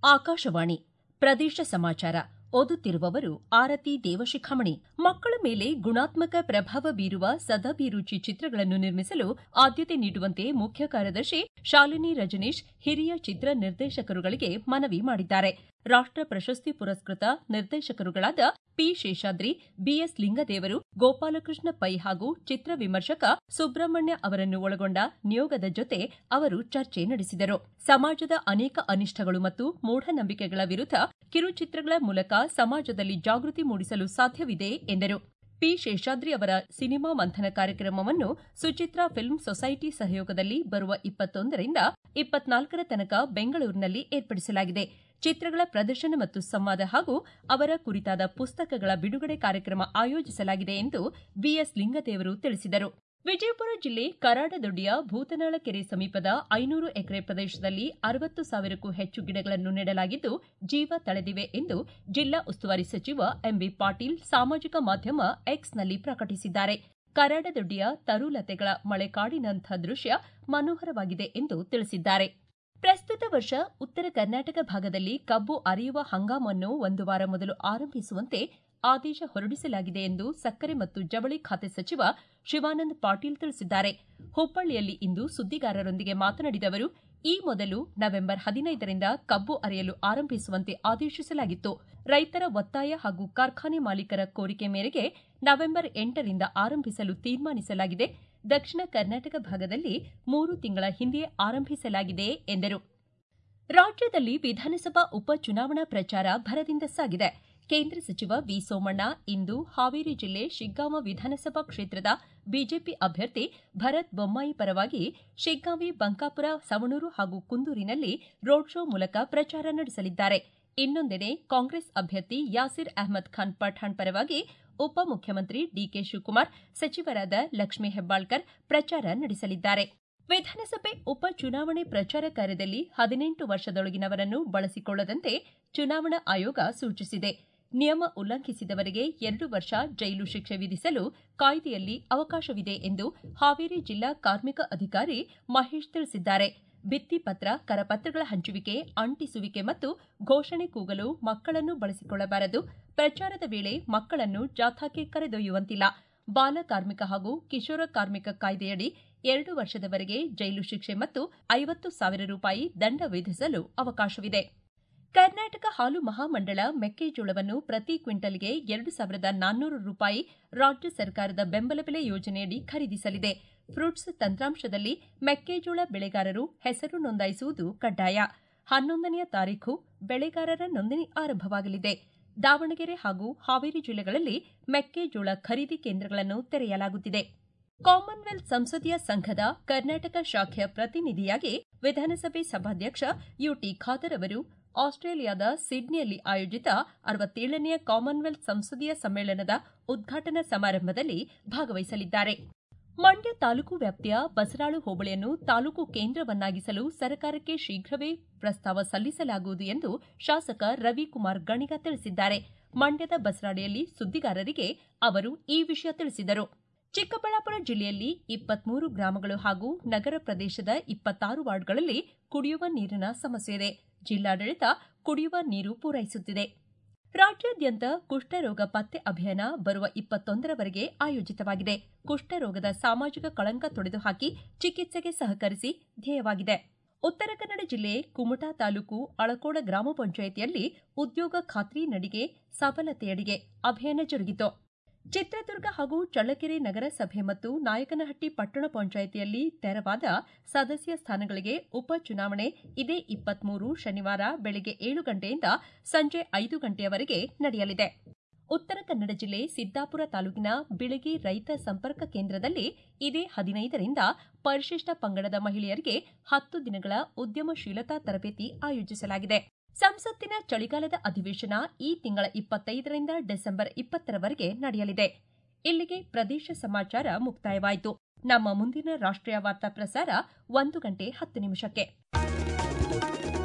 ಆಕಾಶವಾಣಿ ಪ್ರದೇಶ ಸಮಾಚಾರ ಓದುತ್ತಿರುವವರು ಆರತಿ ದೇವಶಿಖಾಮಣಿ ಮಕ್ಕಳ ಮೇಲೆ ಗುಣಾತ್ಮಕ ಪ್ರಭಾವ ಬೀರುವ ಸದಾಭಿರುಚಿ ಚಿತ್ರಗಳನ್ನು ನಿರ್ಮಿಸಲು ಆದ್ಯತೆ ನೀಡುವಂತೆ ಮುಖ್ಯ ಕಾರ್ಯದರ್ಶಿ ಶಾಲಿನಿ ರಜನೀಶ್ ಹಿರಿಯ ಚಿತ್ರ ನಿರ್ದೇಶಕರುಗಳಿಗೆ ಮನವಿ ಮಾಡಿದ್ದಾರೆ ರಾಷ್ಟ ಪ್ರಶಸ್ತಿ ಪುರಸ್ಕೃತ ನಿರ್ದೇಶಕರುಗಳಾದ ಪಿ ಶೇಷಾದ್ರಿ ಬಿಎಸ್ ಲಿಂಗದೇವರು ಗೋಪಾಲಕೃಷ್ಣ ಪೈ ಹಾಗೂ ಚಿತ್ರ ವಿಮರ್ಶಕ ಸುಬ್ರಹ್ಮಣ್ಯ ಅವರನ್ನು ಒಳಗೊಂಡ ನಿಯೋಗದ ಜೊತೆ ಅವರು ಚರ್ಚೆ ನಡೆಸಿದರು ಸಮಾಜದ ಅನೇಕ ಅನಿಷ್ಟಗಳು ಮತ್ತು ಮೂಢನಂಬಿಕೆಗಳ ವಿರುದ್ಧ ಕಿರುಚಿತ್ರಗಳ ಮೂಲಕ ಸಮಾಜದಲ್ಲಿ ಜಾಗೃತಿ ಮೂಡಿಸಲು ಸಾಧ್ಯವಿದೆ ಎಂದರು ಪಿ ಶೇಷಾದ್ರಿ ಅವರ ಸಿನಿಮಾ ಮಂಥನ ಕಾರ್ಯಕ್ರಮವನ್ನು ಸುಚಿತ್ರಾ ಫಿಲ್ಮ್ ಸೊಸೈಟಿ ಸಹಯೋಗದಲ್ಲಿ ಬರುವ ಇಪ್ಪತ್ತೊಂದರಿಂದ ಇಪ್ಪತ್ನಾಲ್ಕರ ತನಕ ಬೆಂಗಳೂರಿನಲ್ಲಿ ಏರ್ಪಡಿಸಲಾಗಿದೆ ಚಿತ್ರಗಳ ಪ್ರದರ್ಶನ ಮತ್ತು ಸಂವಾದ ಹಾಗೂ ಅವರ ಕುರಿತಾದ ಪುಸ್ತಕಗಳ ಬಿಡುಗಡೆ ಕಾರ್ಯಕ್ರಮ ಆಯೋಜಿಸಲಾಗಿದೆ ಎಂದು ಬಿಎಸ್ ಲಿಂಗದೇವರು ತಿಳಿಸಿದರು ವಿಜಯಪುರ ಜಿಲ್ಲೆ ಕರಾಡದೊಡ್ಡಿಯ ಭೂತನಾಳ ಕೆರೆ ಸಮೀಪದ ಐನೂರು ಎಕರೆ ಪ್ರದೇಶದಲ್ಲಿ ಅರವತ್ತು ಸಾವಿರಕ್ಕೂ ಹೆಚ್ಚು ಗಿಡಗಳನ್ನು ನೆಡಲಾಗಿದ್ದು ಜೀವ ತಳೆದಿವೆ ಎಂದು ಜಿಲ್ಲಾ ಉಸ್ತುವಾರಿ ಸಚಿವ ಎಂಬಿ ಪಾಟೀಲ್ ಸಾಮಾಜಿಕ ಮಾಧ್ಯಮ ಎಕ್ಸ್ನಲ್ಲಿ ಪ್ರಕಟಿಸಿದ್ದಾರೆ ಕರಾಡದೊಡ್ಡಿಯ ತರುಲತೆಗಳ ಮಳೆಕಾಡಿನಂಥ ದೃಶ್ಯ ಮನೋಹರವಾಗಿದೆ ಎಂದು ತಿಳಿಸಿದ್ದಾರೆ ಪ್ರಸ್ತುತ ವರ್ಷ ಉತ್ತರ ಕರ್ನಾಟಕ ಭಾಗದಲ್ಲಿ ಕಬ್ಬು ಅರೆಯುವ ಹಂಗಾಮನ್ನು ಒಂದು ವಾರ ಮೊದಲು ಆರಂಭಿಸುವಂತೆ ಆದೇಶ ಹೊರಡಿಸಲಾಗಿದೆ ಎಂದು ಸಕ್ಕರೆ ಮತ್ತು ಜವಳಿ ಖಾತೆ ಸಚಿವ ಶಿವಾನಂದ ಪಾಟೀಲ್ ತಿಳಿಸಿದ್ದಾರೆ ಹುಬ್ಬಳ್ಳಿಯಲ್ಲಿ ಇಂದು ಸುದ್ದಿಗಾರರೊಂದಿಗೆ ಮಾತನಾಡಿದ ಅವರು ಈ ಮೊದಲು ನವೆಂಬರ್ ಹದಿನೈದರಿಂದ ಕಬ್ಬು ಅರೆಯಲು ಆರಂಭಿಸುವಂತೆ ಆದೇಶಿಸಲಾಗಿತ್ತು ರೈತರ ಒತ್ತಾಯ ಹಾಗೂ ಕಾರ್ಖಾನೆ ಮಾಲೀಕರ ಕೋರಿಕೆ ಮೇರೆಗೆ ನವೆಂಬರ್ ಎಂಟರಿಂದ ಆರಂಭಿಸಲು ತೀರ್ಮಾನಿಸಲಾಗಿದೆ ದಕ್ಷಿಣ ಕರ್ನಾಟಕ ಭಾಗದಲ್ಲಿ ಮೂರು ತಿಂಗಳ ಹಿಂದೆಯೇ ಆರಂಭಿಸಲಾಗಿದೆ ಎಂದರು ರಾಜ್ಯದಲ್ಲಿ ವಿಧಾನಸಭಾ ಉಪ ಚುನಾವಣಾ ಪ್ರಚಾರ ಭರದಿಂದ ಸಾಗಿದೆ ಕೇಂದ್ರ ಸಚಿವ ವಿ ಸೋಮಣ್ಣ ಇಂದು ಹಾವೇರಿ ಜಿಲ್ಲೆ ಶಿಗ್ಗಾಂವ ವಿಧಾನಸಭಾ ಕ್ಷೇತ್ರದ ಬಿಜೆಪಿ ಅಭ್ಯರ್ಥಿ ಭರತ್ ಬೊಮ್ಮಾಯಿ ಪರವಾಗಿ ಶಿಗ್ಗಾಂವಿ ಬಂಕಾಪುರ ಸವಣೂರು ಹಾಗೂ ಕುಂದೂರಿನಲ್ಲಿ ರೋಡ್ ಶೋ ಮೂಲಕ ಪ್ರಚಾರ ನಡೆಸಲಿದ್ದಾರೆ ಇನ್ನೊಂದೆಡೆ ಕಾಂಗ್ರೆಸ್ ಅಭ್ಯರ್ಥಿ ಯಾಸಿರ್ ಅಹ್ಮದ್ ಖಾನ್ ಪಠಾಣ್ ಪರವಾಗಿ ಉಪಮುಖ್ಯಮಂತ್ರಿ ಡಿಕೆ ಶಿವಕುಮಾರ್ ಸಚಿವರಾದ ಲಕ್ಷ್ಮೀ ಹೆಬ್ಬಾಳ್ಕರ್ ಪ್ರಚಾರ ನಡೆಸಲಿದ್ದಾರೆ ವಿಧಾನಸಭೆ ಉಪ ಚುನಾವಣೆ ಪ್ರಚಾರ ಕಾರ್ಯದಲ್ಲಿ ಹದಿನೆಂಟು ವರ್ಷದೊಳಗಿನವರನ್ನು ಬಳಸಿಕೊಳ್ಳದಂತೆ ಚುನಾವಣಾ ಆಯೋಗ ಸೂಚಿಸಿದೆ ನಿಯಮ ಉಲ್ಲಂಘಿಸಿದವರಿಗೆ ಎರಡು ವರ್ಷ ಜೈಲು ಶಿಕ್ಷೆ ವಿಧಿಸಲು ಕಾಯ್ದೆಯಲ್ಲಿ ಅವಕಾಶವಿದೆ ಎಂದು ಹಾವೇರಿ ಜಿಲ್ಲಾ ಕಾರ್ಮಿಕ ಅಧಿಕಾರಿ ಮಹೇಶ್ ತಿಳಿಸಿದ್ದಾರೆ ಭಿತ್ತಿಪತ್ರ ಕರಪತ್ರಗಳ ಹಂಚುವಿಕೆ ಅಂಟಿಸುವಿಕೆ ಮತ್ತು ಘೋಷಣೆ ಕೂಗಲು ಮಕ್ಕಳನ್ನು ಬಳಸಿಕೊಳ್ಳಬಾರದು ಪ್ರಚಾರದ ವೇಳೆ ಮಕ್ಕಳನ್ನು ಜಾಥಾಕ್ಕೆ ಕರೆದೊಯ್ಯುವಂತಿಲ್ಲ ಬಾಲ ಕಾರ್ಮಿಕ ಹಾಗೂ ಕಿಶೋರ ಕಾರ್ಮಿಕ ಕಾಯ್ದೆಯಡಿ ಎರಡು ವರ್ಷದವರೆಗೆ ಜೈಲು ಶಿಕ್ಷೆ ಮತ್ತು ಐವತ್ತು ಸಾವಿರ ರೂಪಾಯಿ ದಂಡ ವಿಧಿಸಲು ಅವಕಾಶವಿದೆ ಕರ್ನಾಟಕ ಹಾಲು ಮಹಾಮಂಡಳ ಮೆಕ್ಕೆಜೋಳವನ್ನು ಪ್ರತಿ ಕ್ವಿಂಟಲ್ಗೆ ಎರಡು ಸಾವಿರದ ನಾನ್ನೂರು ರೂಪಾಯಿ ರಾಜ್ಯ ಸರ್ಕಾರದ ಬೆಂಬಲ ಬೆಲೆ ಯೋಜನೆಯಡಿ ಖರೀದಿಸಲಿದೆ ಫ್ರೂಟ್ಸ್ ತಂತ್ರಾಂಶದಲ್ಲಿ ಮೆಕ್ಕೆಜೋಳ ಬೆಳೆಗಾರರು ಹೆಸರು ನೋಂದಾಯಿಸುವುದು ಕಡ್ಡಾಯ ಹನ್ನೊಂದನೆಯ ತಾರೀಖು ಬೆಳೆಗಾರರ ನೋಂದಣಿ ಆರಂಭವಾಗಲಿದೆ ದಾವಣಗೆರೆ ಹಾಗೂ ಹಾವೇರಿ ಜಿಲ್ಲೆಗಳಲ್ಲಿ ಮೆಕ್ಕೆಜೋಳ ಖರೀದಿ ಕೇಂದ್ರಗಳನ್ನು ತೆರೆಯಲಾಗುತ್ತಿದೆ ಕಾಮನ್ವೆಲ್ತ್ ಸಂಸದೀಯ ಸಂಘದ ಕರ್ನಾಟಕ ಶಾಖೆಯ ಪ್ರತಿನಿಧಿಯಾಗಿ ವಿಧಾನಸಭೆ ಸಭಾಧ್ಯಕ್ಷ ಯುಟಿ ಖಾದರ್ ಅವರು ಆಸ್ಟ್ರೇಲಿಯಾದ ಸಿಡ್ನಿಯಲ್ಲಿ ಆಯೋಜಿತ ಅರವತ್ತೇಳನೆಯ ಕಾಮನ್ವೆಲ್ತ್ ಸಂಸದೀಯ ಸಮ್ಮೇಳನದ ಉದ್ಘಾಟನಾ ಸಮಾರಂಭದಲ್ಲಿ ಭಾಗವಹಿಸಲಿದ್ದಾರೆ ಮಂಡ್ಯ ತಾಲೂಕು ವ್ಯಾಪ್ತಿಯ ಬಸರಾಳು ಹೋಬಳಿಯನ್ನು ತಾಲೂಕು ಕೇಂದ್ರವನ್ನಾಗಿಸಲು ಸರ್ಕಾರಕ್ಕೆ ಶೀಘ್ರವೇ ಪ್ರಸ್ತಾವ ಸಲ್ಲಿಸಲಾಗುವುದು ಎಂದು ಶಾಸಕ ರವಿಕುಮಾರ್ ಗಣಿಗ ತಿಳಿಸಿದ್ದಾರೆ ಮಂಡ್ಯದ ಬಸರಾಳಿಯಲ್ಲಿ ಸುದ್ದಿಗಾರರಿಗೆ ಅವರು ಈ ವಿಷಯ ತಿಳಿಸಿದರು ಚಿಕ್ಕಬಳ್ಳಾಪುರ ಜಿಲ್ಲೆಯಲ್ಲಿ ಇಪ್ಪತ್ಮೂರು ಗ್ರಾಮಗಳು ಹಾಗೂ ನಗರ ಪ್ರದೇಶದ ಇಪ್ಪತ್ತಾರು ವಾರ್ಡ್ಗಳಲ್ಲಿ ಕುಡಿಯುವ ನೀರಿನ ಸಮಸ್ಯೆ ಇದೆ ಜಿಲ್ಲಾಡಳಿತ ಕುಡಿಯುವ ನೀರು ಪೂರೈಸುತ್ತಿದೆ ರಾಜ್ಯಾದ್ಯಂತ ಕುಷ್ಠರೋಗ ಪತ್ತೆ ಅಭಿಯಾನ ಬರುವ ಇಪ್ಪತ್ತೊಂದರವರೆಗೆ ಆಯೋಜಿತವಾಗಿದೆ ಕುಷ್ಠರೋಗದ ಸಾಮಾಜಿಕ ಕಳಂಕ ತೊಡೆದುಹಾಕಿ ಚಿಕಿತ್ಸೆಗೆ ಸಹಕರಿಸಿ ಧ್ಯೇಯವಾಗಿದೆ ಉತ್ತರ ಕನ್ನಡ ಜಿಲ್ಲೆ ಕುಮಟಾ ತಾಲೂಕು ಅಳಕೋಡ ಗ್ರಾಮ ಪಂಚಾಯಿತಿಯಲ್ಲಿ ಉದ್ಯೋಗ ಖಾತ್ರಿ ನಡಿಗೆ ಸಫಲತೆಯಡಿಗೆ ಅಭಿಯಾನ ಜರುಗಿತು ಚಿತ್ರದುರ್ಗ ಹಾಗೂ ಚಳ್ಳಕೆರೆ ನಗರಸಭೆ ಮತ್ತು ನಾಯಕನಹಟ್ಟಿ ಪಟ್ಟಣ ಪಂಚಾಯಿತಿಯಲ್ಲಿ ತೆರವಾದ ಸದಸ್ಯ ಸ್ಥಾನಗಳಿಗೆ ಉಪಚುನಾವಣೆ ಇದೇ ಇಪ್ಪತ್ಮೂರು ಶನಿವಾರ ಬೆಳಗ್ಗೆ ಏಳು ಗಂಟೆಯಿಂದ ಸಂಜೆ ಐದು ಗಂಟೆಯವರೆಗೆ ನಡೆಯಲಿದೆ ಉತ್ತರ ಕನ್ನಡ ಜಿಲ್ಲೆ ಸಿದ್ದಾಪುರ ತಾಲೂಕಿನ ಬಿಳಗಿ ರೈತ ಸಂಪರ್ಕ ಕೇಂದ್ರದಲ್ಲಿ ಇದೇ ಹದಿನೈದರಿಂದ ಪರಿಶಿಷ್ಟ ಪಂಗಡದ ಮಹಿಳೆಯರಿಗೆ ಹತ್ತು ದಿನಗಳ ಉದ್ಯಮಶೀಲತಾ ತರಬೇತಿ ಆಯೋಜಿಸಲಾಗಿದೆ ಸಂಸತ್ತಿನ ಚಳಿಗಾಲದ ಅಧಿವೇಶನ ಈ ತಿಂಗಳ ಇಪ್ಪತ್ತೈದರಿಂದ ಡಿಸೆಂಬರ್ ಇಪ್ಪತ್ತರವರೆಗೆ ನಡೆಯಲಿದೆ ಇಲ್ಲಿಗೆ ಪ್ರದೇಶ ಸಮಾಚಾರ ಮುಕ್ತಾಯವಾಯಿತು ನಮ್ಮ ಮುಂದಿನ ರಾಷ್ಟ್ರೀಯ ವಾರ್ತಾ ಪ್ರಸಾರ ಒಂದು ಗಂಟೆ ಹತ್ತು ನಿಮಿಷಕ್ಕೆ